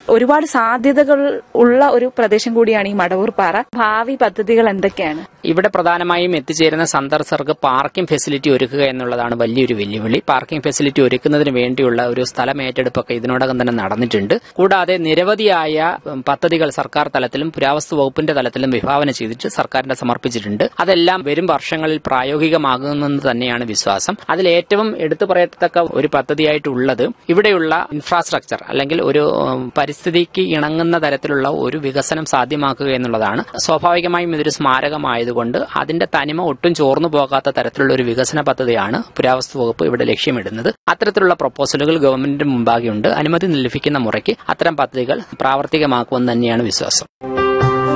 ഒരുപാട് സാധ്യതകൾ ഉള്ള ഒരു പ്രദേശം കൂടിയാണ് ഈ മടവൂർ പാറ ഭാവി പദ്ധതികൾ എന്തൊക്കെയാണ് ഇവിടെ പ്രധാനമായും എത്തിച്ചേരുന്ന സന്ദർശകർക്ക് പാർക്കിംഗ് ഫെസിലിറ്റി ഒരുക്കുക എന്നുള്ളതാണ് വലിയൊരു വെല്ലുവിളി പാർക്കിംഗ് ഫെസിലിറ്റി ഒരുക്കുന്നതിന് വേണ്ടിയുള്ള ഒരു സ്ഥലം ഏറ്റെടുപ്പൊക്കെ ഇതിനോടകം തന്നെ നടന്നിട്ടുണ്ട് കൂടാതെ നിരവധിയായ ഉം, പദ്ധതികൾ സർക്കാർ തലത്തിലും പുരാവസ്തു വകുപ്പിന്റെ തലത്തിലും വിഭാവന ചെയ്തിട്ട് സർക്കാരിന്റെ സമർപ്പിച്ചിട്ടുണ്ട് അതെല്ലാം വരും വർഷങ്ങളിൽ പ്രായോഗികമാകുമെന്ന് തന്നെയാണ് വിശ്വാസം അതിൽ ഏറ്റവും എടുത്തു പറയത്തക്ക ഒരു പദ്ധതിയായിട്ടുള്ളത് ഇവിടെയുള്ള ഇൻഫ്രാസ്ട്രക്ചർ അല്ലെങ്കിൽ ഒരു ഉം, പരിസ്ഥിതിക്ക് ഇണങ്ങുന്ന തരത്തിലുള്ള ഒരു വികസനം സാധ്യമാക്കുക എന്നുള്ളതാണ് സ്വാഭാവികമായും ഇതൊരു സ്മാരകമായതുകൊണ്ട് അതിന്റെ തനിമ ഒട്ടും ചോർന്നു പോകാത്ത തരത്തിലുള്ള ഒരു വികസന പദ്ധതിയാണ് പുരാവസ്തു വകുപ്പ് ഇവിടെ ലക്ഷ്യമിടുന്നത് അത്തരത്തിലുള്ള പ്രപ്പോസലുകൾ ഗവൺമെന്റിന്റെ മുമ്പാകെയുണ്ട് അനുമതി ലഭിക്കുന്ന മുറയ്ക്ക് അത്തരം പദ്ധതികൾ പ്രാവർത്തികമാക്കുമെന്ന് തന്നെയാണ് വിശ്വാസം